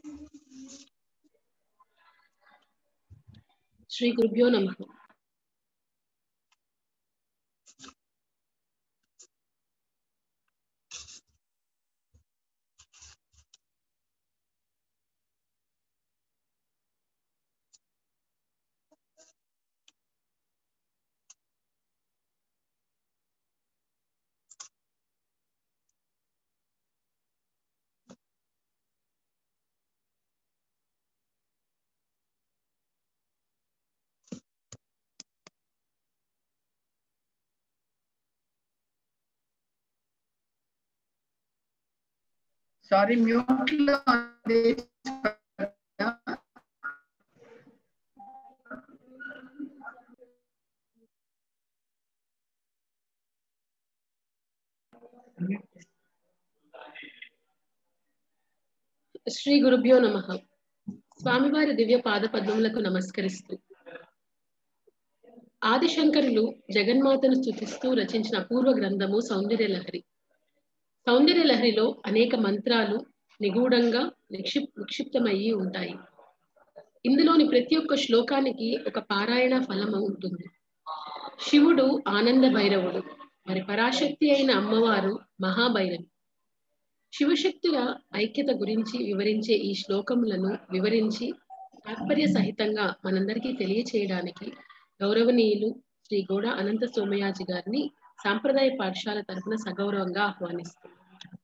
శ్రీ గురుభ్యో నమ sorry mute లో ఉంది. శ్రీ గురుభ్యో నమ స్వామివారి దివ్య పాద పద్మములకు నమస్కరిస్తూ ఆదిశంకరులు జగన్మాతను స్థుతిస్తూ రచించిన అపూర్వ గ్రంథము సౌందర్య లహరి సౌందర్య లహరిలో అనేక మంత్రాలు నిగూఢంగా నిక్షిప్ నిక్షిప్తమయ్యి ఉంటాయి ఇందులోని ప్రతి ఒక్క శ్లోకానికి ఒక పారాయణ ఫలము ఉంటుంది శివుడు ఆనంద భైరవుడు మరి పరాశక్తి అయిన అమ్మవారు మహాభైరవి శివశక్తుల ఐక్యత గురించి వివరించే ఈ శ్లోకములను వివరించి తాత్పర్య సహితంగా మనందరికీ తెలియచేయడానికి గౌరవనీయులు శ్రీ గోడ అనంత సోమయాజి గారిని సాంప్రదాయ పాఠశాల తరఫున సగౌరవంగా ఆహ్వానిస్తున్నాం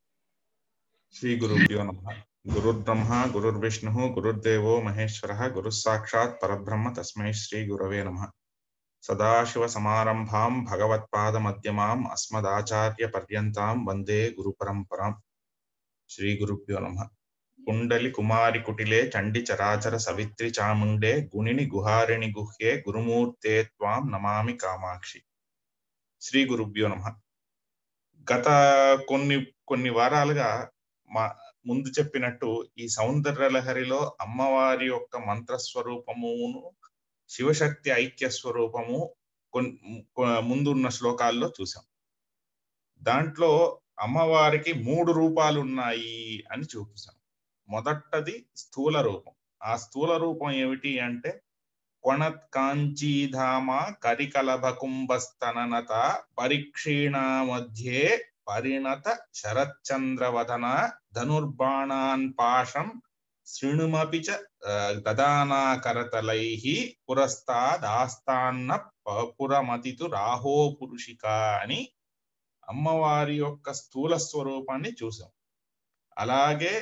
శ్రీ గురుభ్యో నమ గురుర్బ్రహ్మ గురుర్విష్ణు గురుర్దేవో మహేశ్వర గురు సాక్షాత్ పరబ్రహ్మ తస్మై శ్రీ గురవే నమ సదాశివ సమారంభాం భగవత్పాద మధ్యమాం అస్మదాచార్య పర్యంతాం వందే గురు పరంపరాం శ్రీ గురుభ్యో నమ కుండలి కుమారి కుటిలే చండి చరాచర సవిత్రి చాముండే గుణిని గుహారిణి గుహ్యే గురుమూర్తే త్వాం నమామి కామాక్షి శ్రీ గురుభ్యో నమ గత కొన్ని కొన్ని వారాలుగా మా ముందు చెప్పినట్టు ఈ సౌందర్య లహరిలో అమ్మవారి యొక్క మంత్ర స్వరూపమును శివశక్తి ఐక్య స్వరూపము కొన్ ముందున్న శ్లోకాల్లో చూసాం దాంట్లో అమ్మవారికి మూడు రూపాలు ఉన్నాయి అని చూపిస్తాం మొదటది స్థూల రూపం ఆ స్థూల రూపం ఏమిటి అంటే కొణత్ కాంచీధామ కరికలభకుంభస్తననత పరిక్షీణ మధ్యే పరిణత శరచంద్రవదన ధనుర్బాణాన్ పాశం శృణుమపి చ దదానాకరతలై పురస్తాదాస్తాన్న పురమతితు రాహో పురుషిక అని అమ్మవారి యొక్క స్థూల స్వరూపాన్ని చూసాం అలాగే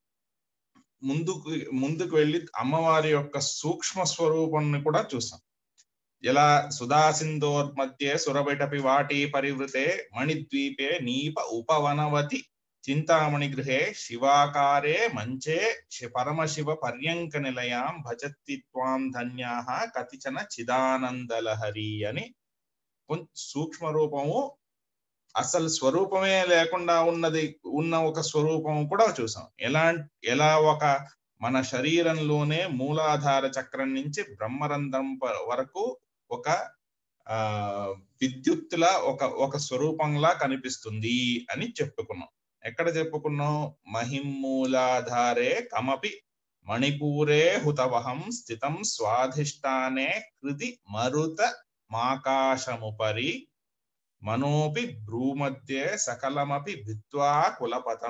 ముందుకు ముందుకు వెళ్ళి అమ్మవారి యొక్క సూక్ష్మ స్వరూపాన్ని కూడా చూసాం ఇలా సుధాసిందోర్ మధ్య సురబిటపి వాటి పరివృతే మణిద్వీపే నీప ఉపవనవతి చింతామణి గృహే శివాకారే మంచే పరమశివ పర్యంక నిలయాం భజత్తి త్వాం ధన్యా కతిచన చిదానందలహరి అని సూక్ష్మ రూపము అసలు స్వరూపమే లేకుండా ఉన్నది ఉన్న ఒక స్వరూపం కూడా చూసాం ఎలా ఎలా ఒక మన శరీరంలోనే మూలాధార చక్రం నుంచి బ్రహ్మరంధ్రం వరకు ఒక ఆ విద్యుత్తుల ఒక ఒక స్వరూపంలా కనిపిస్తుంది అని చెప్పుకున్నాం ఎక్కడ చెప్పుకున్నాం మహిమూలాధారే కమపి మణిపూరే హుతవహం స్థితం స్వాధిష్టానే కృతి మరుత మాకాశముపరి మనోపి భ్రూమధ్యే సకలమపి భిత్వా కులపతం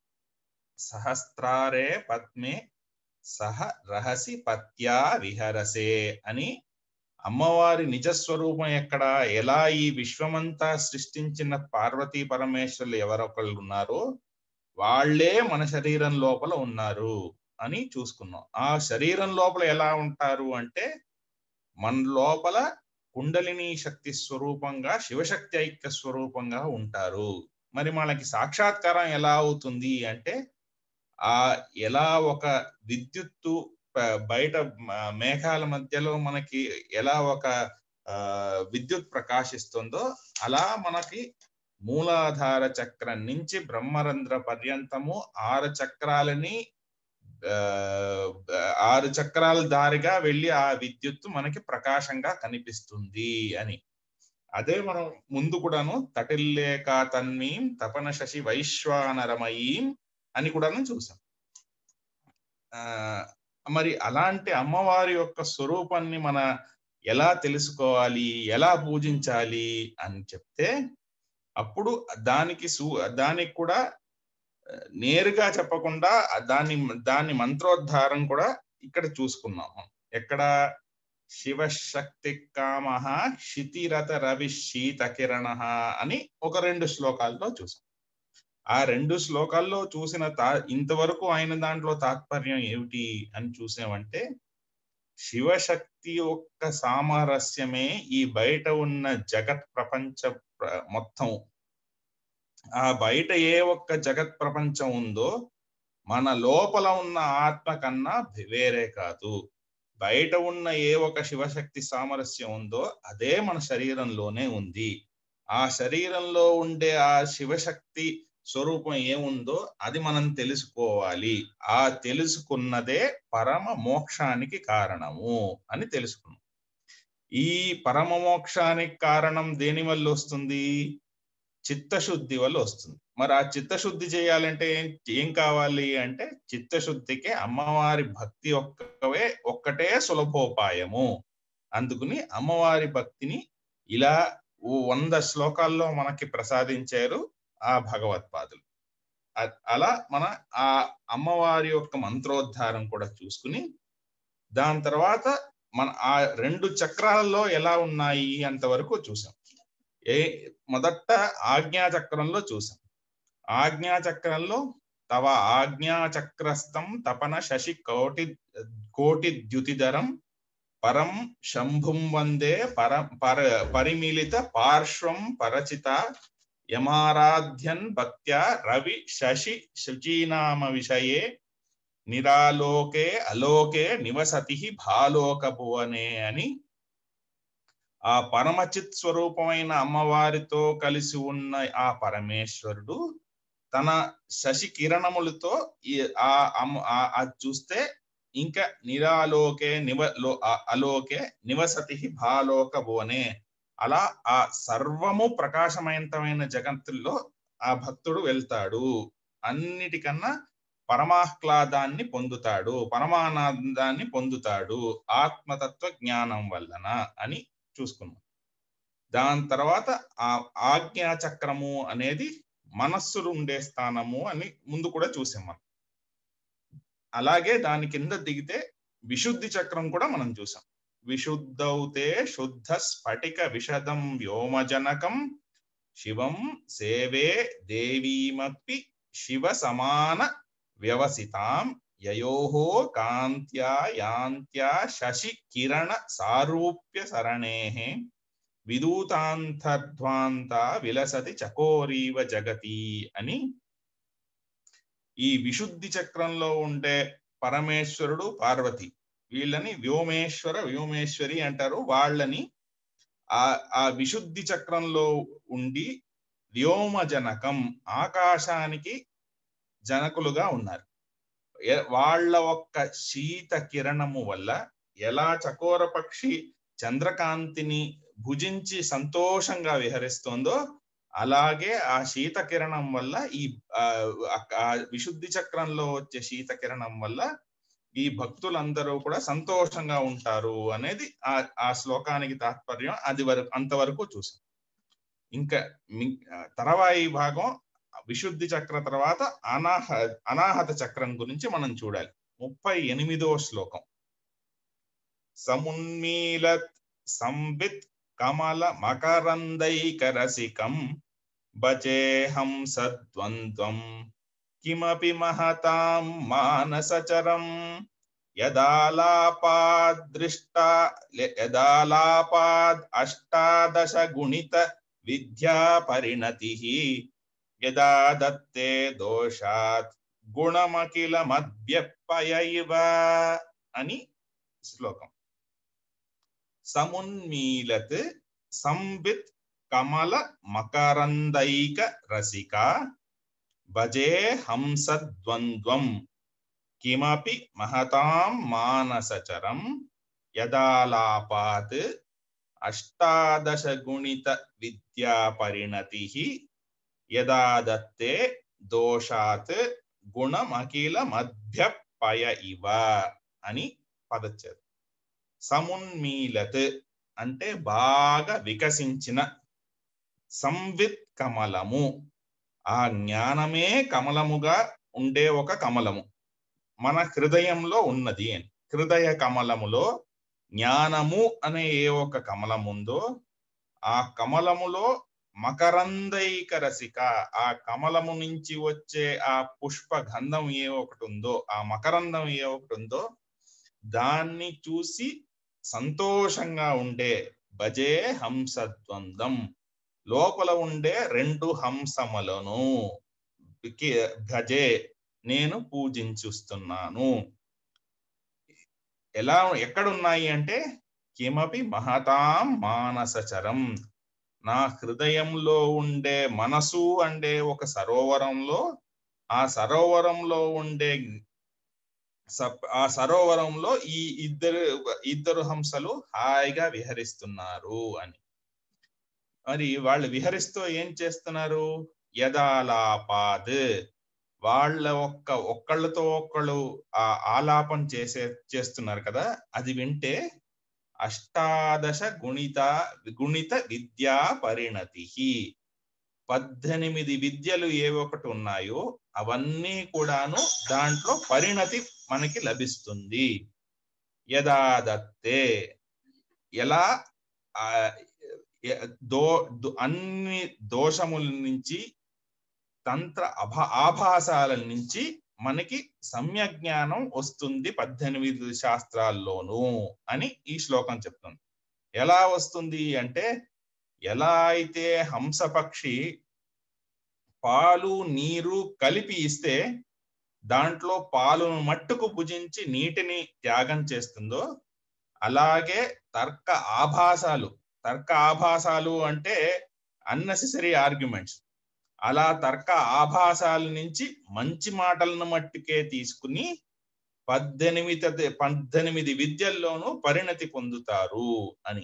సహస్రారే పద్మే సహ రహసి పత్యా విహరసే అని అమ్మవారి నిజస్వరూపం ఎక్కడ ఎలా ఈ విశ్వమంతా సృష్టించిన పార్వతీ పరమేశ్వరులు ఎవరొకళ్ళు ఉన్నారో వాళ్లే మన శరీరం లోపల ఉన్నారు అని చూసుకున్నాం ఆ శరీరం లోపల ఎలా ఉంటారు అంటే మన లోపల కుండలిని శక్తి స్వరూపంగా శివశక్తి ఐక్య స్వరూపంగా ఉంటారు మరి మనకి సాక్షాత్కారం ఎలా అవుతుంది అంటే ఆ ఎలా ఒక విద్యుత్తు బయట మేఘాల మధ్యలో మనకి ఎలా ఒక విద్యుత్ ప్రకాశిస్తుందో అలా మనకి మూలాధార చక్రం నుంచి బ్రహ్మరంధ్ర పర్యంతము ఆరు చక్రాలని ఆరు చక్రాల దారిగా వెళ్ళి ఆ విద్యుత్తు మనకి ప్రకాశంగా కనిపిస్తుంది అని అదే మనం ముందు కూడాను తటిల్లేక తన్మీం తపన శశి వైశ్వానరమయీం అని కూడాను చూసాం ఆ మరి అలాంటి అమ్మవారి యొక్క స్వరూపాన్ని మన ఎలా తెలుసుకోవాలి ఎలా పూజించాలి అని చెప్తే అప్పుడు దానికి సు దానికి కూడా ఆ, నేరుగా చెప్పకుండా దాని దాని మంత్రోద్ధారం కూడా ఇక్కడ చూసుకున్నాం మనం. ఎక్కడ శివశక్తి కామ క్షితిరథ రవి శీత కిరణ అని ఒక రెండు శ్లోకాల్లో చూసాం ఆ రెండు శ్లోకాల్లో చూసిన తా ఇంతవరకు ఆయన దాంట్లో తాత్పర్యం ఏమిటి అని చూసామంటే శివశక్తి యొక్క సామరస్యమే ఈ బయట ఉన్న జగత్ ప్రపంచ ప్ర- మొత్తం ఆ బయట ఏ ఒక్క జగత్ ప్రపంచం ఉందో మన లోపల ఉన్న ఆత్మ కన్నా వేరే కాదు బయట ఉన్న ఏ ఒక శివశక్తి సామరస్యం ఉందో అదే మన శరీరంలోనే ఉంది ఆ శరీరంలో ఉండే ఆ శివశక్తి స్వరూపం ఏముందో అది మనం తెలుసుకోవాలి ఆ తెలుసుకున్నదే పరమ మోక్షానికి కారణము అని తెలుసుకున్నాం ఈ పరమ మోక్షానికి కారణం దేని వల్ల వస్తుంది చిత్తశుద్ధి వల్ల వస్తుంది మరి ఆ చిత్తశుద్ధి చేయాలంటే ఏం ఏం కావాలి అంటే చిత్తశుద్ధికి అమ్మవారి భక్తి ఒక్కవే ఒక్కటే సులభోపాయము అందుకుని అమ్మవారి భక్తిని ఇలా ఓ వంద శ్లోకాల్లో మనకి ప్రసాదించారు ఆ భగవత్పాదులు అ- అలా మన ఆ అమ్మవారి యొక్క మంత్రోద్ధారం కూడా చూసుకుని దాని తర్వాత మన ఆ రెండు చక్రాలలో ఎలా ఉన్నాయి అంతవరకు చూసాం ఏ మొదట ఆజ్ఞా చక్రంలో చూసాం ఆజ్ఞా చక్రంలో తవ ఆజ్ఞా చక్రస్థం తపన శశి కోటి కోటి ద్యుతిధరం పరం శంభుం వందే పర పర పరిమిలిత పార్శ్వం పరచిత యమారాధ్యన్ భక్త్యా రవి శశి శుచీనామ విషయే నిరాలోకే అలోకే నివసతి భాలోక భువనే అని ఆ పరమచిత్ స్వరూపమైన అమ్మవారితో కలిసి ఉన్న ఆ పరమేశ్వరుడు తన శశి కిరణములతో ఈ ఆ అమ్మ ఆ- అది చూస్తే ఇంకా నిరాలోకే నివ లో ఆ- అలోకే నివసతి భాలోక భువనే అలా ఆ సర్వము ప్రకాశమయంతమైన జగత్తుల్లో ఆ భక్తుడు వెళ్తాడు అన్నిటికన్నా పరమాహ్లాదాన్ని పొందుతాడు పరమానందాన్ని పొందుతాడు ఆత్మతత్వ జ్ఞానం వలన అని చూసుకున్నాం దాని తర్వాత ఆ ఆజ్ఞా చక్రము అనేది మనస్సులు ఉండే స్థానము అని ముందు కూడా చూసాం మనం అలాగే దాని కింద దిగితే విశుద్ధి చక్రం కూడా మనం చూసాం విశుద్ధౌతే శుద్ధ స్ఫటిక విశదం వ్యోమజనకం శివం సేవే దేవీమపి శివ సమాన వ్యవసితాం యయోహో కాంత్యా యాంత్యా శశి కిరణ సారూప్య సరణేః విదూతాంతర్ధ్వాంత విలసతి చకోరీవ జగతి అని ఈ విశుద్ధి చక్రంలో ఉండే పరమేశ్వరుడు పార్వతి వీళ్ళని వ్యోమేశ్వర వ్యోమేశ్వరి అంటారు వాళ్ళని ఆ ఆ విశుద్ధి చక్రంలో ఉండి వ్యోమజనకం ఆకాశానికి జనకులుగా ఉన్నారు ఎ- వాళ్ళ ఒక్క శీత కిరణము వల్ల ఎలా చకోర పక్షి చంద్రకాంతిని భుజించి సంతోషంగా విహరిస్తోందో అలాగే ఆ శీత కిరణం వల్ల ఈ ఆ, ఆ విశుద్ధి చక్రంలో వచ్చే శీత కిరణం వల్ల ఈ భక్తులందరూ కూడా సంతోషంగా ఉంటారు అనేది ఆ ఆ శ్లోకానికి తాత్పర్యం అది వరకు అంతవరకు చూసాం ఇంకా మి- ఆ, తర్వాయి భాగం విశుద్ధి చక్ర తర్వాత అనాహ అనాహత చక్రం గురించి మనం చూడాలి ముప్పై ఎనిమిదో శ్లోకం సమున్మీలత్ సంబిత్ కమల మకరందైకరసికం భజేహం సద్వంద్వం కిమపి మహతాం మానసచరం యదాలాపాదృష్టా యదాలాపాద్ అష్టాదశ గుణిత విద్యా పరిణతి యదా దత్తే దోషాత్ గుణమఖిల మధ్యపయ ఇవ అని శ్లోకం సమున్మీలత్ సంవిత్ కమల మకరందైక రసిక భజే హంసద్వంద్వం కిమపి మహతాం మానసచరం యదాలాపాత్ అష్టాదశ గుణిత విద్యా పరిణతి యదా దత్తే దోషాత్ గుణమఖిల మధ్య పయ ఇవ అని పదచ్చారు సమున్మీలత్ అంటే బాగా వికసించిన సంవిత్ కమలము ఆ జ్ఞానమే కమలముగా ఉండే ఒక కమలము మన హృదయంలో ఉన్నది అని హృదయ కమలములో జ్ఞానము అనే ఏ ఒక కమలం ఉందో ఆ కమలములో మకరందైక రసిక ఆ కమలము నుంచి వచ్చే ఆ పుష్ప గంధం ఏ ఒకటి ఉందో ఆ మకరందం ఏ ఒకటి ఉందో దాన్ని చూసి సంతోషంగా ఉండే భజే హంసద్వందం లోపల ఉండే రెండు హంసములను కి- భజే నేను పూజించుస్తున్నాను ఎలా ఎక్కడున్నాయి అంటే కిమపి మహతాం మానసచరం నా హృదయంలో ఉండే మనసు అంటే ఒక సరోవరంలో ఆ సరోవరంలో ఉండే సప్- ఆ సరోవరంలో ఈ ఇద్దరు ఇద్దరు హంసలు హాయిగా విహరిస్తున్నారు అని మరి వాళ్ళు విహరిస్తూ ఏం చేస్తున్నారు యదాలాపాద్ వాళ్ళ ఒక్క ఒక్కళ్ళతో ఒక్కళ్ళు ఆ ఆలాపం చేసే చేస్తున్నారు కదా అది వింటే అష్టాదశ గుణిత గుణిత విద్యా పరిణతి పద్దెనిమిది విద్యలు ఏ ఒకటి ఉన్నాయో అవన్నీ కూడాను దాంట్లో పరిణతి మనకి లభిస్తుంది యదాదత్తే ఎలా ఆ, ఎ- దో దో- అన్ని దోషముల నుంచి తంత్ర అభ ఆభాసాల నుంచి మనకి సమ్యజ్ఞానం వస్తుంది పద్దెనిమిది శాస్త్రాల్లోనూ అని ఈ శ్లోకం చెప్తుంది ఎలా వస్తుంది అంటే ఎలా అయితే హంసపక్షి పాలు నీరు కలిపి ఇస్తే దాంట్లో పాలును మట్టుకు భుజించి నీటిని త్యాగం చేస్తుందో అలాగే తర్క ఆభాసాలు తర్క ఆభాసాలు అంటే అన్నెసెసరీ ఆర్గ్యుమెంట్స్ అలా తర్క ఆభాసాల నుంచి మంచి మాటలను మట్టుకే తీసుకుని పద్దెనిమిది పద్దెనిమిది విద్యల్లోనూ పరిణతి పొందుతారు అని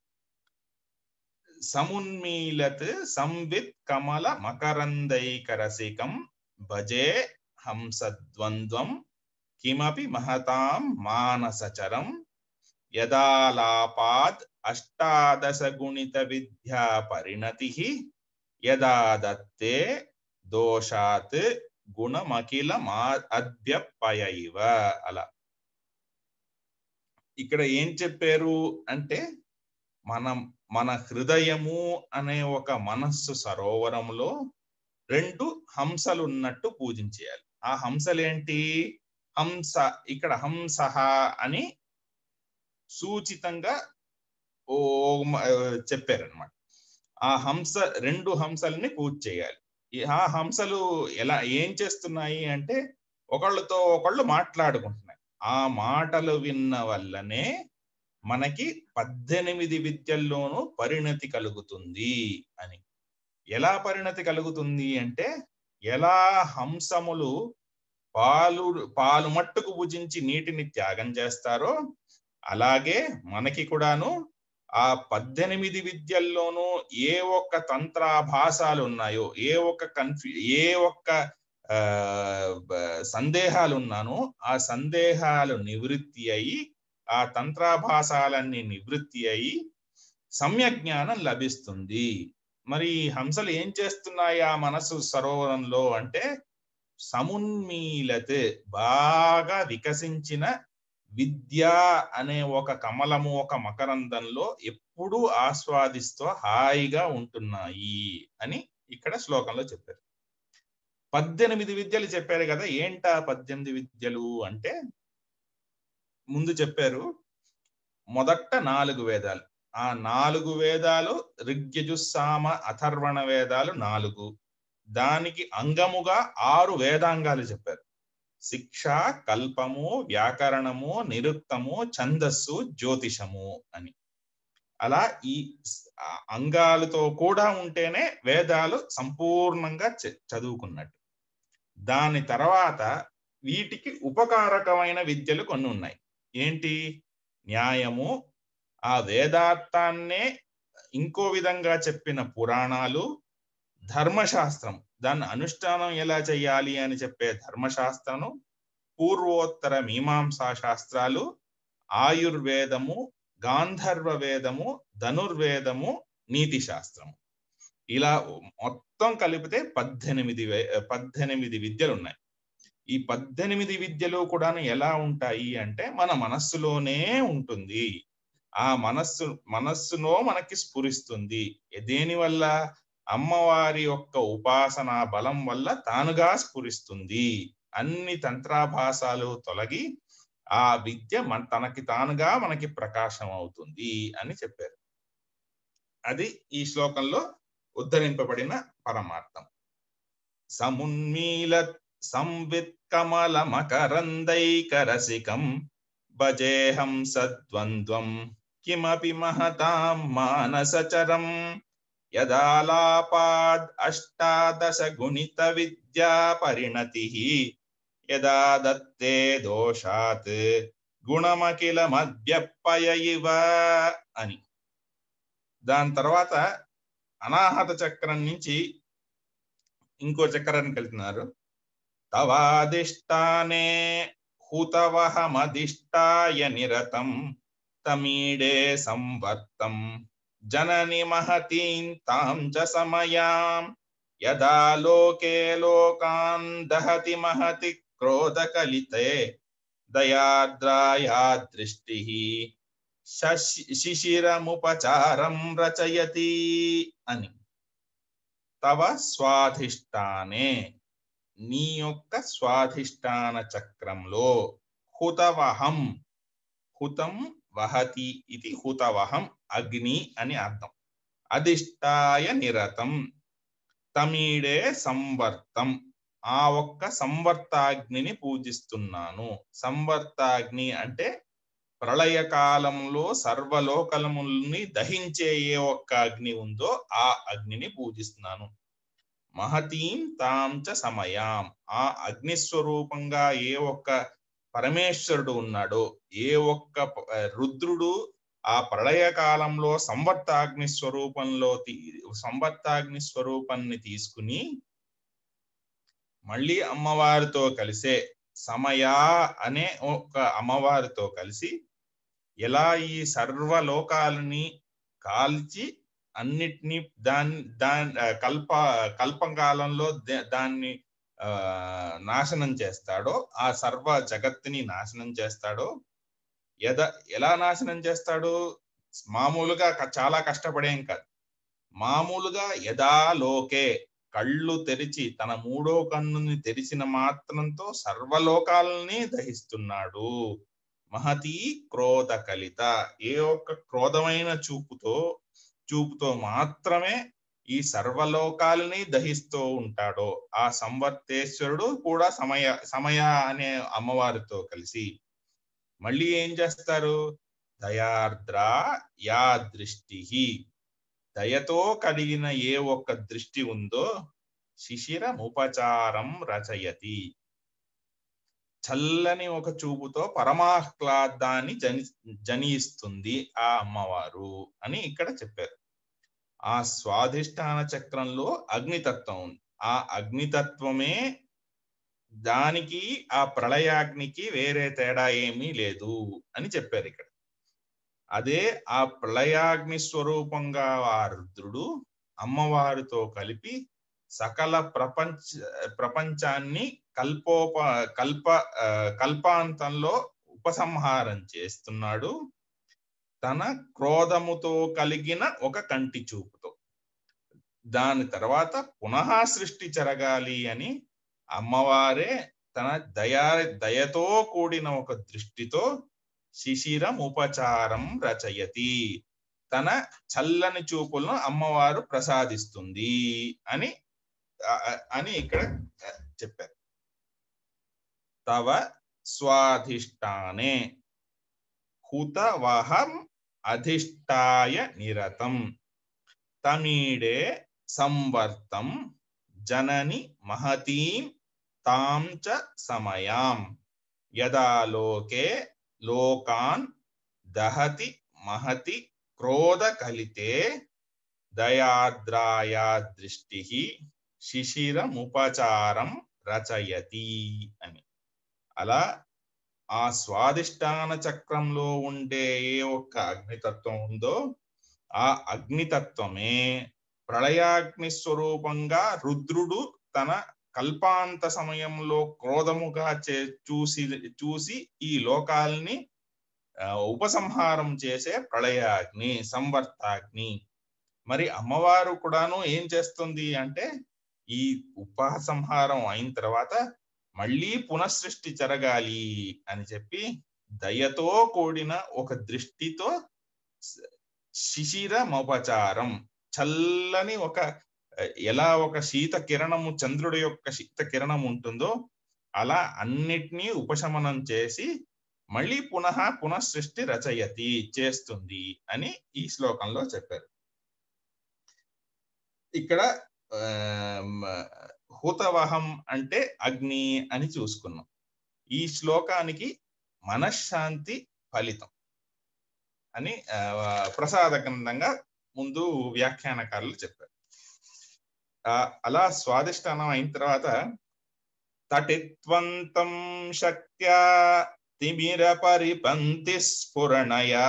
సమున్మీలత్ సంవిత్ కమల మకరందైక రసికం భజే హంసద్వంద్వం కిమపి మహతాం మానసచరం యదాలాపాద్ అష్టాదశ గుణిత విద్యా పరిణతి యదా దత్తే దోషాత్ గుణమఖిల మా అద్యపయ ఇవ అలా ఇక్కడ ఏం చెప్పారు అంటే మనం మన హృదయము అనే ఒక మనస్సు సరోవరంలో రెండు హంసలు ఉన్నట్టు పూజించేయాలి ఆ హంసలేంటి హంస ఇక్కడ హంసహ అని సూచితంగా ఓ చెప్పారనమాట ఆ హంస రెండు హంసల్ని పూజ చేయాలి ఈ ఆ హంసలు ఎలా ఏం చేస్తున్నాయి అంటే ఒకళ్ళతో ఒకళ్ళు మాట్లాడుకుంటున్నాయి ఆ మాటలు విన్న వల్లనే మనకి పద్దెనిమిది విద్యల్లోనూ పరిణతి కలుగుతుంది అని ఎలా పరిణతి కలుగుతుంది అంటే ఎలా హంసములు పాలు పాలు మట్టుకు భుజించి నీటిని త్యాగం చేస్తారో అలాగే మనకి కూడాను ఆ పద్దెనిమిది విద్యల్లోనూ ఏ ఒక్క తంత్రాభాసాలు ఉన్నాయో ఏ ఒక్క కన్ఫ్యూ ఏ ఒక్క ఆ సందేహాలు ఉన్నానో ఆ సందేహాలు నివృత్తి అయి ఆ తంత్రాభాసాలన్నీ నివృత్తి అయి సమ్యజ్ఞానం లభిస్తుంది మరి హంసలు ఏం చేస్తున్నాయి ఆ మనసు సరోవరంలో అంటే సమున్మీలత్ బాగా వికసించిన విద్య అనే ఒక కమలము ఒక మకరందంలో ఎప్పుడూ ఆస్వాదిస్తూ హాయిగా ఉంటున్నాయి అని ఇక్కడ శ్లోకంలో చెప్పారు పద్దెనిమిది విద్యలు చెప్పారు కదా ఏంటా పద్దెనిమిది విద్యలు అంటే ముందు చెప్పారు మొదట నాలుగు వేదాలు ఆ నాలుగు వేదాలు ఋగ్యజుస్సామ అథర్వణ వేదాలు నాలుగు దానికి అంగముగా ఆరు వేదాంగాలు చెప్పారు శిక్ష కల్పము వ్యాకరణము నిరుక్తము ఛందస్సు జ్యోతిషము అని అలా ఈ అంగాలతో కూడా ఉంటేనే వేదాలు సంపూర్ణంగా చదువుకున్నట్టు దాని తర్వాత వీటికి ఉపకారకమైన విద్యలు కొన్ని ఉన్నాయి ఏంటి న్యాయము ఆ వేదార్థాన్నే ఇంకో విధంగా చెప్పిన పురాణాలు ధర్మశాస్త్రం దాన్ని అనుష్ఠానం ఎలా చేయాలి అని చెప్పే ధర్మశాస్త్రము పూర్వోత్తర మీమాంసా శాస్త్రాలు ఆయుర్వేదము గాంధర్వ వేదము ధనుర్వేదము నీతి శాస్త్రము ఇలా మొత్తం కలిపితే పద్దెనిమిది వే- పద్దెనిమిది విద్యలు ఉన్నాయి ఈ పద్దెనిమిది విద్యలు కూడా ఎలా ఉంటాయి అంటే మన మనస్సులోనే ఉంటుంది ఆ మనస్సు మనస్సులో మనకి స్ఫురిస్తుంది దేని వల్ల అమ్మవారి యొక్క ఉపాసన బలం వల్ల తానుగా స్ఫురిస్తుంది అన్ని తంత్రాభాసాలు తొలగి ఆ విద్య మన తనకి తానుగా మనకి ప్రకాశం అవుతుంది అని చెప్పారు అది ఈ శ్లోకంలో ఉద్ధరింపబడిన పరమార్థం సమున్మీల సంవిత్ కమల మకరందైకరసికం భజేహం సద్వంద్వం కిమపి మహతాం మానసచరం యదాలాపాద్ అష్టాదశ గుణిత విద్యా పరిణతి యదా దత్తే దోషాత్ గుణమఖిల మధ్యపయ ఇవ అని దాని తర్వాత అనాహత చక్రం నుంచి ఇంకో చక్రానికి వెళ్తున్నారు తవాదిష్టానే హుతవహమదిష్టాయ నిరతం తమీడే సంవర్తం జనని మహతీం తాం చ సమయాం యదా లోకే లోకాన్ దహతి మహతి క్రోధకలితే దయాద్రాయా దృష్టి శిశిరముపచారం రచయతి అని తవ స్వాధిష్టానే నీ యొక్క స్వాధిష్టాన చక్రంలో హుతవహం హుతం వహతి ఇది హుతవహం అగ్ని అని అర్థం అధిష్టాయ నిరతం తమీడే సంవర్తం ఆ ఒక్క సంవర్తాగ్నిని పూజిస్తున్నాను సంవర్తాగ్ని అంటే ప్రళయ కాలంలో సర్వలోకలముల్ని దహించే ఏ ఒక్క అగ్ని ఉందో ఆ అగ్నిని పూజిస్తున్నాను మహతీం తాం చ సమయాం ఆ అగ్ని స్వరూపంగా ఏ ఒక్క పరమేశ్వరుడు ఉన్నాడో ఏ ఒక్క ప- రుద్రుడు ఆ ప్రళయ కాలంలో సంవర్తాగ్ని స్వరూపంలో తీ- సంవర్తాగ్ని స్వరూపాన్ని తీసుకుని మళ్ళీ అమ్మవారితో కలిసే సమయా అనే ఒక అమ్మవారితో కలిసి ఎలా ఈ సర్వలోకాలని కాల్చి అన్నిటినీ దాన్ని దాని ఆ, కల్ప కల్పకాలంలో దే- దాన్ని ఆ నాశనం చేస్తాడో ఆ సర్వ జగత్తుని నాశనం చేస్తాడో ఎద ఎలా నాశనం చేస్తాడు మామూలుగా క- చాలా కష్టపడేం కాదు మామూలుగా యథా లోకే కళ్ళు తెరిచి తన మూడో కన్నుని తెరిచిన మాత్రంతో సర్వలోకాలని దహిస్తున్నాడు మహతీ క్రోధ కలిత ఏ ఒక్క క్రోధమైన చూపుతో చూపుతో మాత్రమే ఈ సర్వలోకాలని దహిస్తూ ఉంటాడో ఆ సంవర్తేశ్వరుడు కూడా సమయ సమయ అనే అమ్మవారితో కలిసి మళ్ళీ ఏం చేస్తారు దయార్ద్ర యా దృష్టి దయతో కలిగిన ఏ ఒక్క దృష్టి ఉందో శిశిరముపచారం రచయతి చల్లని ఒక చూపుతో పరమాహ్లాదాన్ని జని జనిస్తుంది ఆ అమ్మవారు అని ఇక్కడ చెప్పారు ఆ స్వాధిష్టాన చక్రంలో అగ్నితత్వం ఉంది ఆ అగ్నితత్వమే దానికి ఆ ప్రళయాగ్నికి వేరే తేడా ఏమీ లేదు అని చెప్పారు ఇక్కడ అదే ఆ ప్రళయాగ్ని స్వరూపంగా ఆ రుద్రుడు అమ్మవారితో కలిపి సకల ప్రపంచ ప్రపంచాన్ని కల్పోప కల్ప ఆ, కల్పాంతంలో ఉపసంహారం చేస్తున్నాడు తన క్రోధముతో కలిగిన ఒక కంటి చూపుతో దాని తర్వాత పునః సృష్టి జరగాలి అని అమ్మవారే తన దయా దయతో కూడిన ఒక దృష్టితో శిశిరం ఉపచారం రచయతి తన చల్లని చూపులను అమ్మవారు ప్రసాదిస్తుంది అని ఆ- ఆ- అని ఇక్కడ ఆ, చెప్పారు తవ స్వాధిష్టానే హుతవహం అధిష్టాయ నిరతం తమీడే సంవర్తం జనని మహతీం తాం చ సమయాం యదా లోకే లోకాన్ దహతి మహతి క్రోధ కలితే దయాద్రాయా దృష్టి శిశిరముపచారం రచయతి అని అలా ఆ స్వాదిష్టాన చక్రంలో ఉండే ఏ ఒక్క అగ్నితత్వం ఉందో ఆ అగ్నితత్వమే ప్రళయాగ్ని స్వరూపంగా రుద్రుడు తన కల్పాంత సమయంలో క్రోధముగా చే చూసి చూసి ఈ లోకాల్ని ఆ, ఉపసంహారం చేసే ప్రళయాగ్ని సంవర్తాగ్ని మరి అమ్మవారు కూడాను ఏం చేస్తుంది అంటే ఈ ఉపసంహారం అయిన తర్వాత మళ్ళీ పునఃసృష్టి జరగాలి అని చెప్పి దయతో కూడిన ఒక దృష్టితో స- శిశిర మోపచారం చల్లని ఒక ఆ, ఎలా ఒక శీత కిరణము చంద్రుడి యొక్క శీత కిరణం ఉంటుందో అలా అన్నిటినీ ఉపశమనం చేసి మళ్ళీ పునః పునఃసృష్టి రచయతి చేస్తుంది అని ఈ శ్లోకంలో చెప్పారు ఇక్కడ ఆమ్, హుతవహం అంటే అగ్ని అని చూసుకున్నాం ఈ శ్లోకానికి మనశ్శాంతి ఫలితం అని ఆ, ప్రసాదకందంగా ముందు వ్యాఖ్యానకారులు చెప్పారు ఆ, అలా స్వాదిష్టానం అయిన తర్వాత తటిత్వంతం శక్త్యా తిమిర పరిపంతి స్ఫురణయా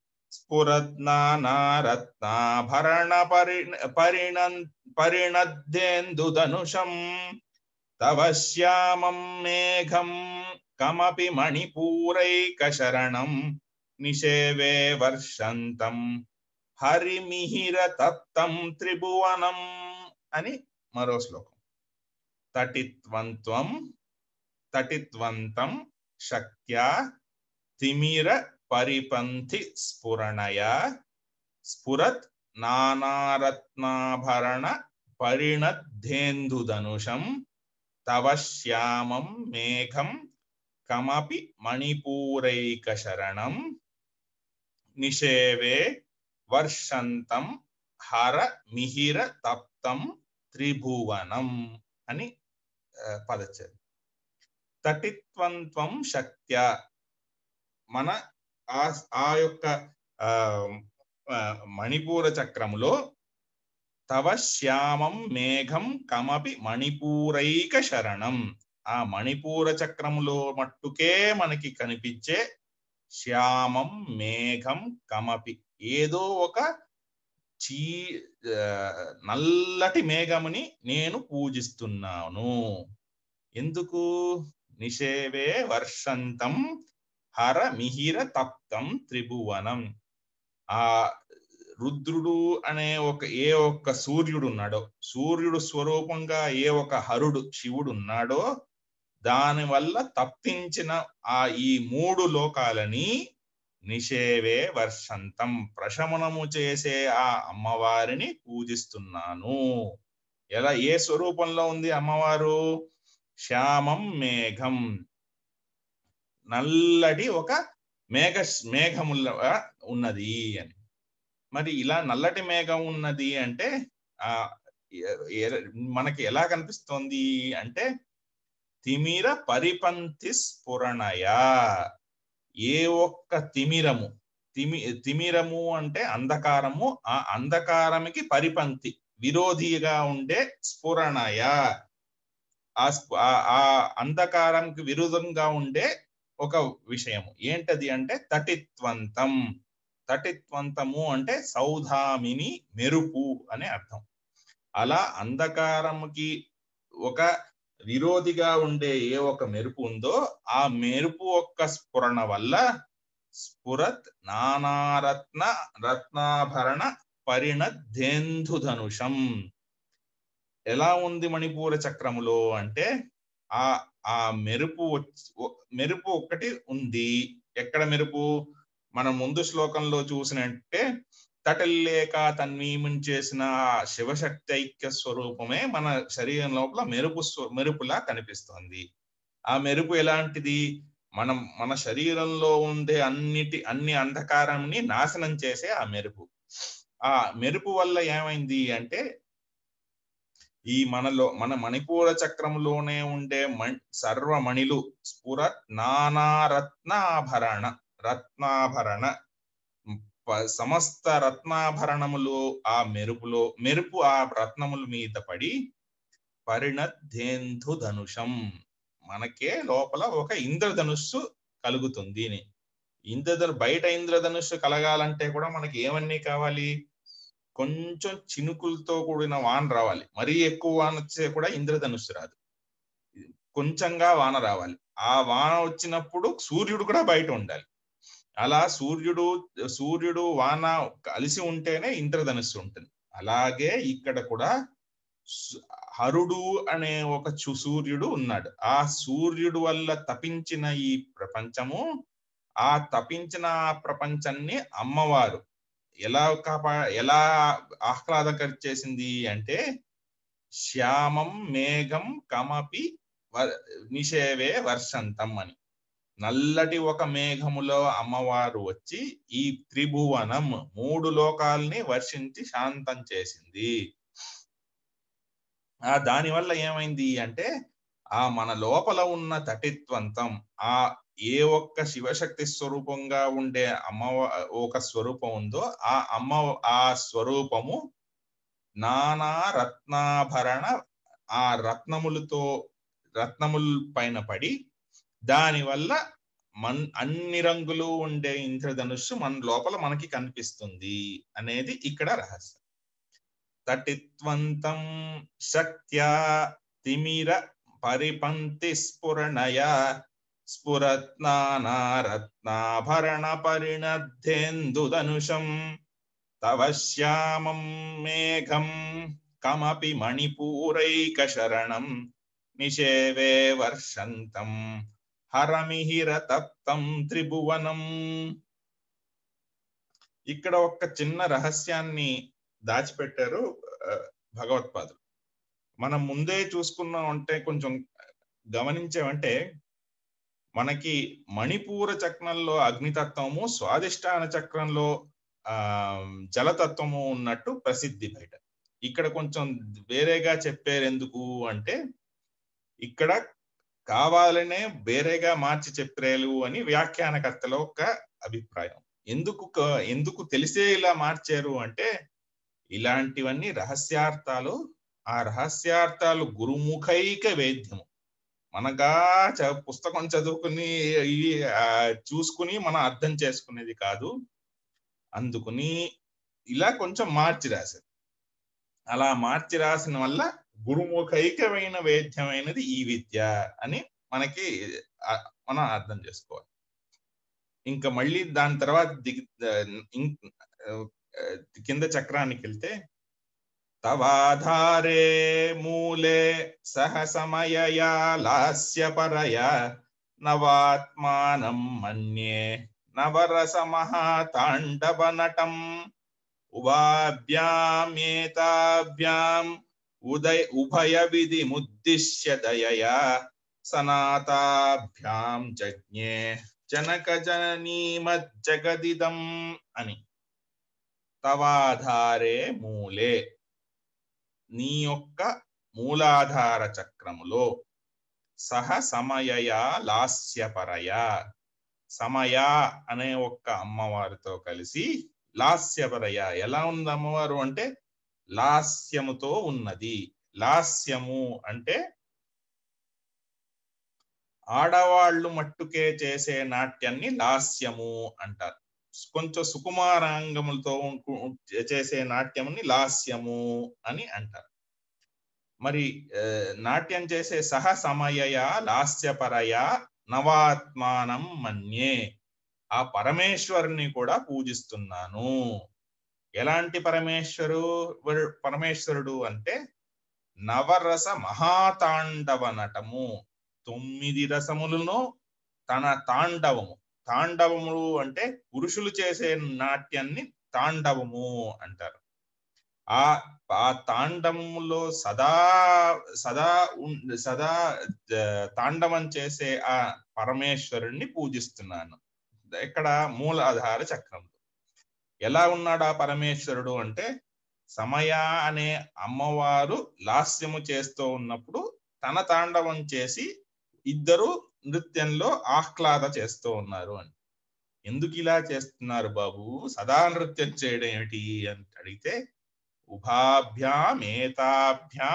స్ఫురత్నారత్నాభరణ పరి పరిణ పరిణద్యేందుధనుషం తవ శ్యామం మేఘం కమపి మణిపూరైకశరణం నిషేవే వర్షంతం హరిమిహిర తప్తం త్రిభువనం అని మరో శ్లోకం తటిత్వంత్వం తటిత్వంతం శక్త్యా తిమిర పరిపంథి స్ఫురణయా స్ఫురత్ నానారత్నాభరణ పరిణద్ధేందుధనుషం తవ శ్యామం మేఘం కమపి మణిపూరైకశరణం నిషేవే వర్షంతం హర మిహిర తప్తం త్రిభువనం అని ఆ, పదచ్చేది తటిత్వంత్వం శక్త్య మన ఆ ఆ యొక్క ఆ ఆ, మణిపూర చక్రములో తవ శ్యామం మేఘం కమపి మణిపూరైక శరణం ఆ మణిపూర చక్రములో మట్టుకే మనకి కనిపించే శ్యామం మేఘం కమపి ఏదో ఒక చీ ఆ, నల్లటి మేఘముని నేను పూజిస్తున్నాను ఎందుకు నిషేవే వర్షంతం హర మిహిర తప్తం త్రిభువనం ఆ రుద్రుడు అనే ఒక ఏ ఒక్క సూర్యుడు ఉన్నాడో సూర్యుడు స్వరూపంగా ఏ ఒక హరుడు శివుడు ఉన్నాడో దాని వల్ల తప్పించిన ఆ ఈ మూడు లోకాలని నిషేవే వర్షంతం ప్రశమనము చేసే ఆ అమ్మవారిని పూజిస్తున్నాను ఎలా ఏ స్వరూపంలో ఉంది అమ్మవారు శ్యామం మేఘం నల్లటి ఒక మేఘ మేఘముల ఉన్నది అని మరి ఇలా నల్లటి మేఘం ఉన్నది అంటే ఆ ఎ- ఎ- మనకి ఎలా కనిపిస్తోంది అంటే తిమిర పరిపంతి స్ఫురణయా ఏ ఒక్క తిమిరము తిమి తిమిరము అంటే అంధకారము ఆ అంధకారముకి పరిపంతి విరోధిగా ఉండే స్ఫురణయ ఆ స్ఫు- ఆ- ఆ అంధకారంకి విరుద్ధంగా ఉండే ఒక విషయము ఏంటది అంటే తటిత్వంతం తటిత్వంతము అంటే సౌధామిని మెరుపు అనే అర్థం అలా అంధకారముకి ఒక విరోధిగా ఉండే ఏ ఒక మెరుపు ఉందో ఆ మెరుపు ఒక్క స్ఫురణ వల్ల స్ఫురత్ నానారత్న రత్నాభరణ పరిణద్ధేంధుధనుషం ఎలా ఉంది మణిపూర చక్రములో అంటే ఆ ఆ మెరుపు వచ్చి- ఒ- మెరుపు ఒక్కటి ఉంది ఎక్కడ మెరుపు మనం ముందు శ్లోకంలో చూసినట్టే తటల్లేక తన్మీమం చేసిన ఆ శివశక్తి ఐక్య స్వరూపమే మన శరీరం లోపల మెరుపు స్వ- మెరుపులా కనిపిస్తోంది ఆ మెరుపు ఎలాంటిది మనం మన శరీరంలో ఉండే అన్నిటి అన్ని అంధకారాన్ని నాశనం చేసే ఆ మెరుపు ఆ మెరుపు వల్ల ఏమైంది అంటే ఈ మనలో మన మణిపూర చక్రంలోనే ఉండే మణ్ సర్వమణిలు స్ఫురత్ నానారత్నాభరణ రత్నాభరణ ప- సమస్త రత్నాభరణములు ఆ మెరుపులో మెరుపు ఆ రత్నముల మీద పడి పరిణద్ధేంధు ధనుషం మనకే లోపల ఒక ఇంద్రధనుస్సు కలుగుతుంది అని. ఇంద్రధను బయట ఇంద్రధనుస్సు కలగాలంటే కూడా మనకి ఏమన్నీ కావాలి కొంచెం చినుకులతో కూడిన వాన రావాలి మరీ ఎక్కువ వాన వచ్చే కూడా ఇంద్రధనుస్సు రాదు కొంచెంగా వాన రావాలి ఆ వాన వచ్చినప్పుడు సూర్యుడు కూడా బయట ఉండాలి అలా సూర్యుడు సూర్యుడు వాన కలిసి ఉంటేనే ఇంద్రధనుస్సు ఉంటుంది అలాగే ఇక్కడ కూడా సు- హరుడు అనే ఒక చు- సూర్యుడు ఉన్నాడు ఆ సూర్యుడు వల్ల తపించిన ఈ ప్రపంచము ఆ తపించిన ఆ ప్రపంచాన్ని అమ్మవారు ఎలా కాపా ఎలా ఆహ్లాదకర చేసింది అంటే శ్యామం మేఘం కమపి వ- నిషేవే వర్షంతం అని నల్లటి ఒక మేఘములో అమ్మవారు వచ్చి ఈ త్రిభువనం మూడు లోకాల్ని వర్షించి శాంతం చేసింది ఆ దాని వల్ల ఏమైంది అంటే ఆ మన లోపల ఉన్న తటిత్వంతం ఆ ఏ ఒక్క శివశక్తి స్వరూపంగా ఉండే అమ్మ ఒక స్వరూపం ఉందో ఆ అమ్మ ఆ స్వరూపము నానా రత్నాభరణ ఆ రత్నములతో రత్నముల పైన పడి దాని వల్ల మన్ అన్ని రంగులు ఉండే ఇంద్రధనుస్సు మన లోపల మనకి కనిపిస్తుంది అనేది ఇక్కడ రహస్యం తటిత్వంతం శక్త్యా తిమిర పరిపంతి స్ఫురణయ స్ఫురత్నారత్నాభరణ పరిణద్ధేందుధనుషం తవ శ్యామం మేఘం కమపి మణిపూరైక శరణం నిషేవే వర్షంతం హరమిహిర తప్తం త్రిభువనం ఇక్కడ ఒక చిన్న రహస్యాన్ని దాచిపెట్టారు ఆ, భగవత్పాదులు మనం ముందే చూసుకున్నాం అంటే కొంచెం గమనించామంటే మనకి మణిపూర చక్రంలో అగ్నితత్వము స్వాదిష్టాన చక్రంలో ఆ జలతత్వము ఉన్నట్టు ప్రసిద్ధి బయట ఇక్కడ కొంచెం వేరేగా చెప్పారు ఎందుకు అంటే ఇక్కడ కావాలనే వేరేగా మార్చి చెప్పారు అని వ్యాఖ్యానకర్తల ఒక అభిప్రాయం ఎందుకు క- ఎందుకు తెలిసే ఇలా మార్చారు అంటే ఇలాంటివన్నీ రహస్యార్థాలు ఆ రహస్యార్థాలు గురుముఖైక వేద్యము మనగా చ- పుస్తకం చదువుకుని ఇవి ఆ, చూసుకుని మనం అర్థం చేసుకునేది కాదు అందుకుని ఇలా కొంచెం మార్చి రాశారు అలా మార్చి రాసిన వల్ల గురుముఖైకమైన వేద్యమైనది ఈ విద్య అని మనకి ఆ, మనం అర్థం చేసుకోవాలి ఇంకా మళ్ళీ దాని తర్వాత దిగి ఇం- ఆ, కింద చక్రానికి వెళ్తే తవాధారే మూలే సహ సమయయా లాస్యపరయా నవాత్మానం మన్యే నవరస మహాతాండవ నటం ఉభాభ్యామేతాభ్యాం ఉదయ ఉభయ విధి ముద్దిశ్య దయయా సనాతాభ్యాం జజ్ఞే జనక జననీమజ్జగదిదం అని తవాధారే మూలే నీ యొక్క మూలాధార చక్రములో సహ సమయయా లాస్యపరయా సమయ అనే ఒక్క అమ్మవారితో కలిసి లాస్యపరయ ఎలా ఉంది అమ్మవారు అంటే లాస్యముతో ఉన్నది లాస్యము అంటే ఆడవాళ్ళు మట్టుకే చేసే నాట్యాన్ని లాస్యము అంటారు కొంచెం సుకుమారాంగములతో ఉంకు- చేసే నాట్యముని లాస్యము అని అంటారు మరి ఆ, నాట్యం చేసే సహ సమయయ లాస్యపరయ నవాత్మానం మన్యే ఆ పరమేశ్వరుని కూడా పూజిస్తున్నాను ఎలాంటి పరమేశ్వరు వరు- పరమేశ్వరుడు అంటే నవరస మహాతాండవ నటము తొమ్మిది రసములను తన తాండవము తాండవములు అంటే పురుషులు చేసే నాట్యాన్ని తాండవము అంటారు ఆ ఆ తాండవములో సదా సదా ఉన్- సదా జ- తాండవం చేసే ఆ పరమేశ్వరుణ్ణి పూజిస్తున్నాను ఇక్కడ మూలాధార చక్రంలో ఎలా ఉన్నాడు ఆ పరమేశ్వరుడు అంటే సమయ అనే అమ్మవారు లాస్యము చేస్తూ ఉన్నప్పుడు తన తాండవం చేసి ఇద్దరు నృత్యంలో ఆహ్లాద చేస్తూ ఉన్నారు అని ఎందుకు ఇలా చేస్తున్నారు బాబు సదా నృత్యం చేయడం ఏమిటి అని అడిగితే ఉభాభ్యాం ఏతాభ్యాం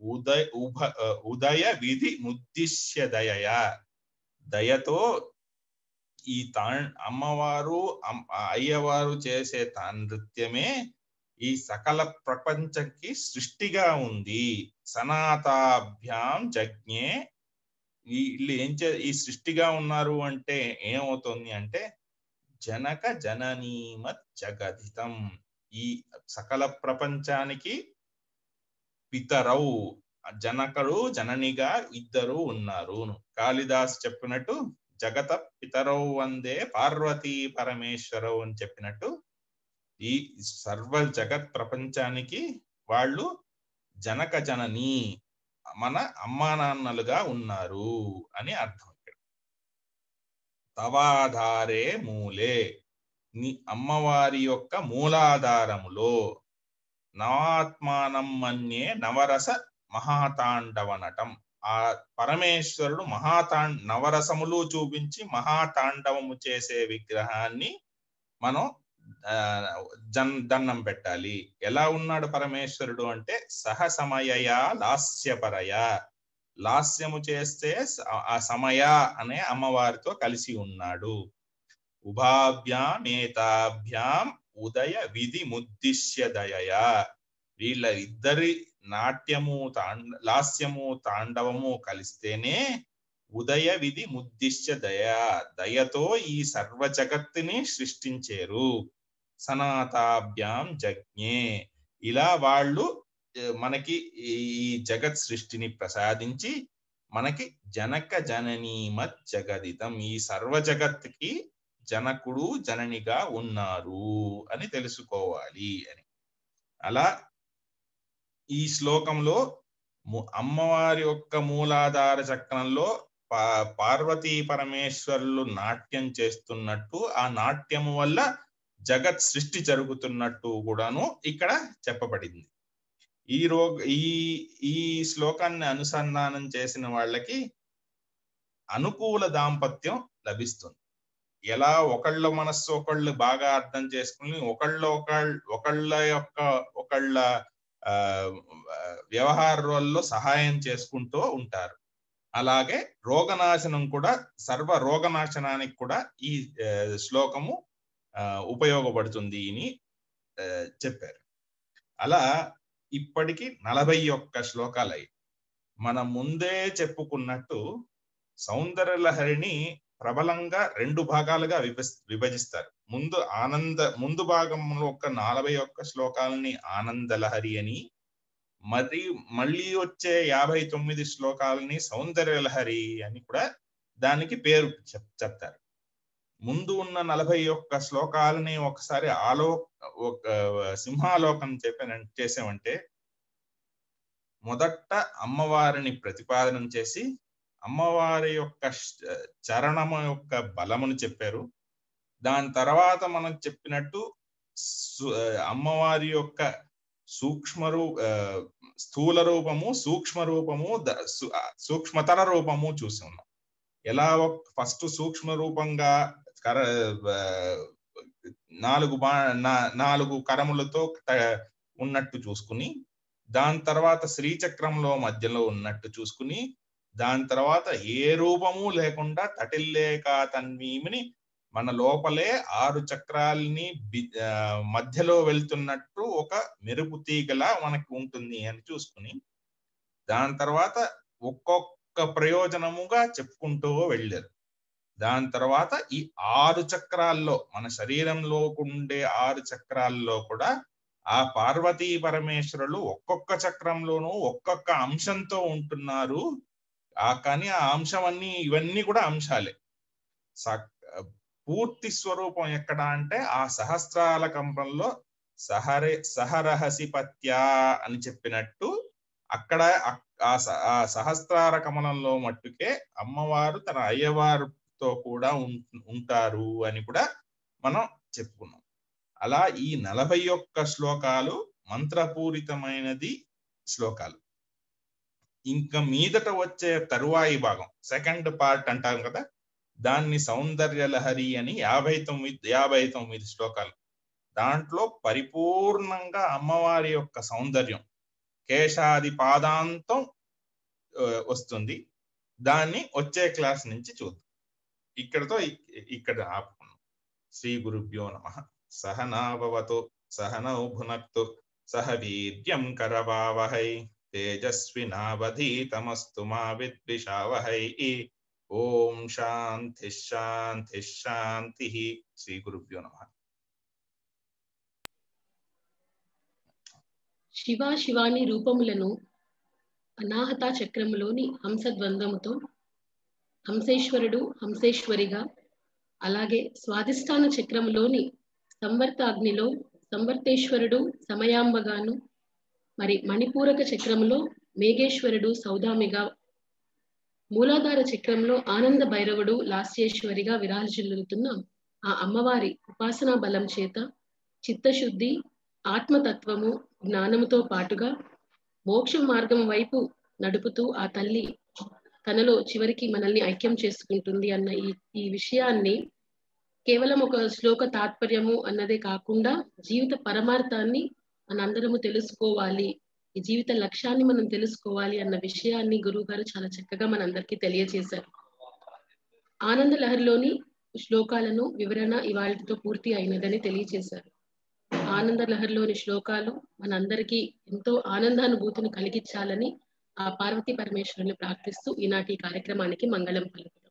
ఉదయ ఉభ ఆ, ఉదయ విధి ముద్దిశ్య దయయ దయతో ఈ తా అమ్మవారు అమ్- అయ్యవారు చేసే తా నృత్యమే ఈ సకల ప్రపంచంకి సృష్టిగా ఉంది సనాతాభ్యాం జజ్ఞే వీళ్ళు ఏం చే ఈ సృష్టిగా ఉన్నారు అంటే ఏమవుతుంది అంటే జనక జననీమత్ జగదితం ఈ సకల ప్రపంచానికి పితరౌ జనకుడు జననిగా ఇద్దరు ఉన్నారు కాళిదాస్ చెప్పినట్టు జగత పితరౌ వందే పార్వతీ పరమేశ్వరవు అని చెప్పినట్టు ఈ సర్వ జగత్ ప్రపంచానికి వాళ్ళు జనక జనని మన అమ్మా నాన్నలుగా ఉన్నారు అని అర్థం ఇక్కడ తవాధారే మూలే నీ అమ్మవారి యొక్క మూలాధారములో నవాత్మానం మన్యే నవరస మహాతాండవ నటం ఆ పరమేశ్వరుడు మహాతాం నవరసములు చూపించి మహాతాండవము చేసే విగ్రహాన్ని మనం ఆ, జన్ దండం పెట్టాలి ఎలా ఉన్నాడు పరమేశ్వరుడు అంటే సహసమయ లాస్యపరయ లాస్యము చేస్తే స- ఆ సమయ అనే అమ్మవారితో కలిసి ఉన్నాడు ఉభాభ్యాం ఏతాభ్యాం ఉదయ విధి ముద్దిశ్య దయయా వీళ్ళ ఇద్దరి నాట్యము తాండ లాస్యము తాండవము కలిస్తేనే ఉదయ విధి ముద్దిశ్య దయ దయతో ఈ సర్వ జగత్తుని సృష్టించారు సనాతాభ్యాం జజ్ఞే ఇలా వాళ్ళు ఏ, మనకి ఈ జగత్ సృష్టిని ప్రసాదించి మనకి జనక జననీమత్ జగదితం ఈ సర్వ జగత్తుకి జనకుడు జననిగా ఉన్నారు అని తెలుసుకోవాలి అని అలా ఈ శ్లోకంలో ము- అమ్మవారి యొక్క మూలాధార చక్రంలో పా- పార్వతీ పరమేశ్వరులు నాట్యం చేస్తున్నట్టు ఆ నాట్యము వల్ల జగత్ సృష్టి జరుగుతున్నట్టు కూడాను ఇక్కడ చెప్పబడింది ఈ రో ఈ ఈ శ్లోకాన్ని అనుసంధానం చేసిన వాళ్ళకి అనుకూల దాంపత్యం లభిస్తుంది ఎలా ఒకళ్ళ మనస్సు ఒకళ్ళు బాగా అర్థం చేసుకుని ఒకళ్ళ ఒకళ్ళ ఒకళ్ళ యొక్క ఒకళ్ళ ఆ వ్యవహారాల్లో సహాయం చేసుకుంటూ ఉంటారు అలాగే రోగనాశనం కూడా సర్వ రోగనాశనానికి కూడా ఈ ఆ, శ్లోకము ఆ, ఉపయోగపడుతుంది అని ఆ, చెప్పారు అలా ఇప్పటికి నలభై ఒక్క శ్లోకాలయ్యి మనం ముందే చెప్పుకున్నట్టు సౌందర్యలహరిని ప్రబలంగా రెండు భాగాలుగా విభస్ విభజిస్తారు ముందు ఆనంద ముందు భాగంలో ఒక నలభై ఒక్క శ్లోకాలని ఆనందలహరి అని మరి మళ్ళీ వచ్చే యాభై తొమ్మిది శ్లోకాలని సౌందర్యలహరి అని కూడా దానికి పేరు చెప్ చెప్తారు ముందు ఉన్న నలభై ఒక్క శ్లోకాలని ఒకసారి ఆలో ఒక సింహాలోకం చెప్పిన చేసామంటే మొదట అమ్మవారిని ప్రతిపాదన చేసి అమ్మవారి యొక్క శ- చరణము యొక్క బలమును చెప్పారు దాని తర్వాత మనం చెప్పినట్టు సు- అమ్మవారి యొక్క సూక్ష్మ రూ ఆ, స్థూల రూపము సూక్ష్మ రూపము ద- సు- ఆ, సూక్ష్మతర రూపము చూసి ఉన్నాం ఎలా ఫస్ట్ సూక్ష్మ రూపంగా కర ఆ, నాలుగు బా నా- నాలుగు కరములతో త- ఉన్నట్టు చూసుకుని దాని తర్వాత శ్రీచక్రంలో మధ్యలో ఉన్నట్టు చూసుకుని దాని తర్వాత ఏ రూపము లేకుండా తటిల్లేక తన్వీమిని మన లోపలే ఆరు చక్రాల్ని బి- ఆ, మధ్యలో వెళ్తున్నట్టు ఒక మెరుపు తీగలా మనకి ఉంటుంది అని చూసుకుని దాని తర్వాత ఒక్కొక్క ప్రయోజనముగా చెప్పుకుంటూ వెళ్ళారు దాని తర్వాత ఈ ఆరు చక్రాల్లో మన శరీరంలో ఉండే ఆరు చక్రాల్లో కూడా ఆ పార్వతీ పరమేశ్వరులు ఒక్కొక్క చక్రంలోనూ ఒక్కొక్క అంశంతో ఉంటున్నారు ఆ కానీ ఆ అంశం అన్ని ఇవన్నీ కూడా అంశాలే స- పూర్తి స్వరూపం ఎక్కడ అంటే ఆ సహస్రాల కంపంలో సహరే సహరహసిపత్య అని చెప్పినట్టు అక్కడ అక్- ఆ స- ఆ సహస్రార కమలంలో మట్టుకే అమ్మవారు తన అయ్యవారితో కూడా ఉం- ఉంటారు అని కూడా మనం చెప్పుకున్నాం అలా ఈ నలభై ఒక్క శ్లోకాలు మంత్రపూరితమైనది శ్లోకాలు ఇంకా మీదట వచ్చే తరువాయి భాగం సెకండ్ పార్ట్ అంటాం కదా దాన్ని సౌందర్య లహరి అని యాభై తొమ్మిది యాభై తొమ్మిది శ్లోకాలు దాంట్లో పరిపూర్ణంగా అమ్మవారి యొక్క సౌందర్యం కేశాది పాదాంతం ఆ, వస్తుంది దాన్ని వచ్చే క్లాస్ నుంచి చూద్దాం ఇక్కడతో ఇ- ఇక్కడ ఆపుకున్నాం శ్రీ గురుభ్యో నమ సహనాభవతు సహనౌ భునక్తు సహ వీర్యం కరవావహై తేజస్వినావధీతమస్తు మా విద్విషావహై ఓం శాంతి శాంతి శాంతి శ్రీ గురుభ్యో నమ శివ శివాని రూపములను అనాహత చక్రములోని హంసద్వందముతో హంసేశ్వరుడు హంసేశ్వరిగా అలాగే స్వాదిష్టాన చక్రములోని సంవర్త అగ్నిలో సంవర్తేశ్వరుడు సమయాంబగాను మరి మణిపూరక చక్రములో మేఘేశ్వరుడు సౌదామిగా మూలాధార చక్రంలో ఆనంద భైరవుడు లాస్యేశ్వరిగా విరాజిల్లుతున్న ఆ అమ్మవారి ఉపాసనా బలం చేత చిత్తశుద్ధి ఆత్మతత్వము జ్ఞానముతో పాటుగా మోక్ష మార్గం వైపు నడుపుతూ ఆ తల్లి తనలో చివరికి మనల్ని ఐక్యం చేసుకుంటుంది అన్న ఈ ఈ విషయాన్ని కేవలం ఒక శ్లోక తాత్పర్యము అన్నదే కాకుండా జీవిత పరమార్థాన్ని మనందరము తెలుసుకోవాలి ఈ జీవిత లక్ష్యాన్ని మనం తెలుసుకోవాలి అన్న విషయాన్ని గురువు గారు చాలా చక్కగా మనందరికీ తెలియజేశారు ఆనంద లహరిలోని శ్లోకాలను వివరణ ఇవాళతో పూర్తి అయినదని తెలియజేశారు ఆనంద లహరిలోని శ్లోకాలు మనందరికీ ఎంతో ఆనందానుభూతిని కలిగించాలని ఆ పార్వతీ పరమేశ్వరుని ప్రార్థిస్తూ ఈనాటి ఈ కార్యక్రమానికి మంగళం పలుకు